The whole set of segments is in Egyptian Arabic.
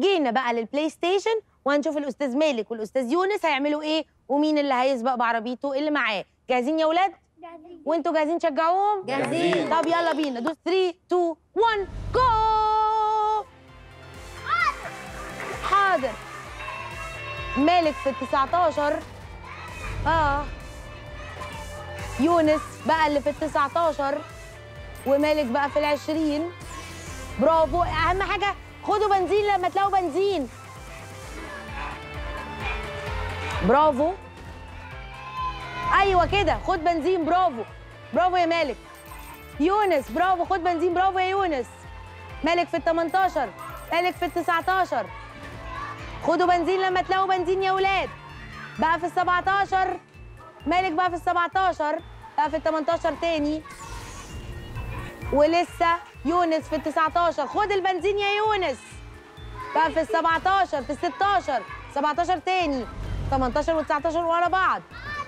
جينا بقى للبلاي ستيشن وهنشوف الاستاذ مالك والاستاذ يونس هيعملوا ايه ومين اللي هيسبق بعربيته اللي معاه جاهزين يا ولاد وانتوا جاهزين تشجعوهم جاهزين. طب يلا بينا دوس 3 2 1 جو حاضر مالك في ال 19 اه يونس بقى اللي في ال 19 ومالك بقى في ال 20 برافو اهم حاجه خدوا بنزين لما تلاقوا بنزين برافو ايوه كده خد بنزين برافو برافو يا مالك يونس برافو خد بنزين برافو يا يونس مالك في ال 18 مالك في ال 19 خدوا بنزين لما تلاقوا بنزين يا ولاد بقى في ال 17 مالك بقى في ال 17 بقى في ال 18 تاني ولسه يونس في ال 19 خد البنزين يا يونس بقى في ال 17 في ال 16 17 تاني 18 و 19 ورا بعض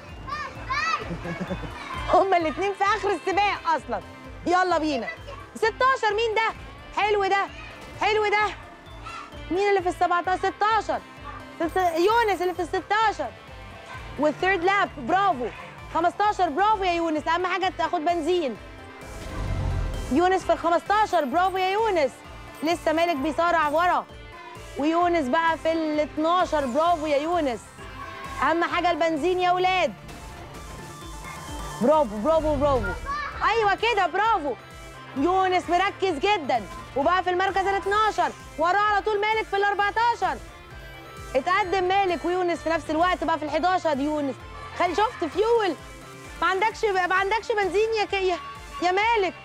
هما الاثنين في اخر السباق اصلا يلا بينا 16 مين ده حلو ده حلو ده مين اللي في ال 17 16 ست- يونس اللي في ال 16 والثيرد لاب برافو 15 برافو يا يونس اهم حاجه تاخد بنزين يونس في ال 15 برافو يا يونس لسه مالك بيصارع ورا ويونس بقى في ال 12 برافو يا يونس اهم حاجه البنزين يا ولاد برافو برافو برافو ايوه كده برافو يونس مركز جدا وبقى في المركز ال 12 وراه على طول مالك في ال 14 اتقدم مالك ويونس في نفس الوقت بقى في ال 11 يونس خلي شفت فيول ما عندكش ما عندكش بنزين يا ك... يا, يا مالك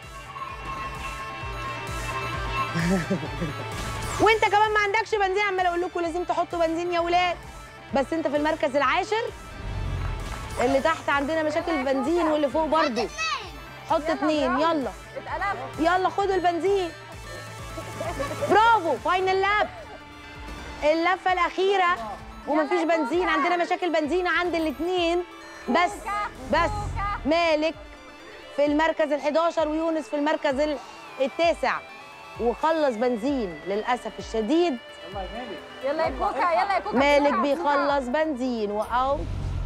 وانت كمان ما عندكش بنزين عمال اقول لكم لازم تحطوا بنزين يا ولاد بس انت في المركز العاشر اللي تحت عندنا مشاكل البنزين واللي فوق برضه حط اتنين يلا يلا خدوا البنزين برافو فاينل لاب اللفه الاخيره ومفيش بنزين عندنا مشاكل بنزين عند الاتنين بس بس مالك في المركز ال11 ويونس في المركز ال- التاسع وخلص بنزين للاسف الشديد يلا يا كوكا يلا يا كوكا مالك بسرعة، بيخلص بنزين واوت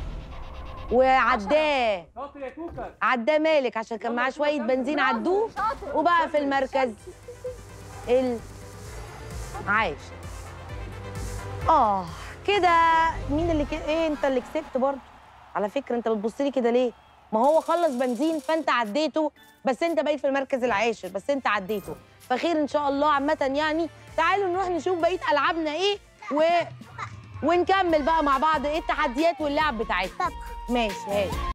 وعداه شاطر يا كوكا عداه مالك عشان كان معاه شويه بنزين عدوه وبقى في المركز العاشر اه كده مين اللي كده ايه انت اللي كسبت برضه على فكره انت بتبص لي كده ليه ما هو خلص بنزين فانت عديته بس انت بقيت في المركز العاشر بس انت عديته فخير ان شاء الله عامه يعني تعالوا نروح نشوف بقيه العابنا ايه و... ونكمل بقى مع بعض ايه التحديات واللعب بتاعتنا ماشي هاي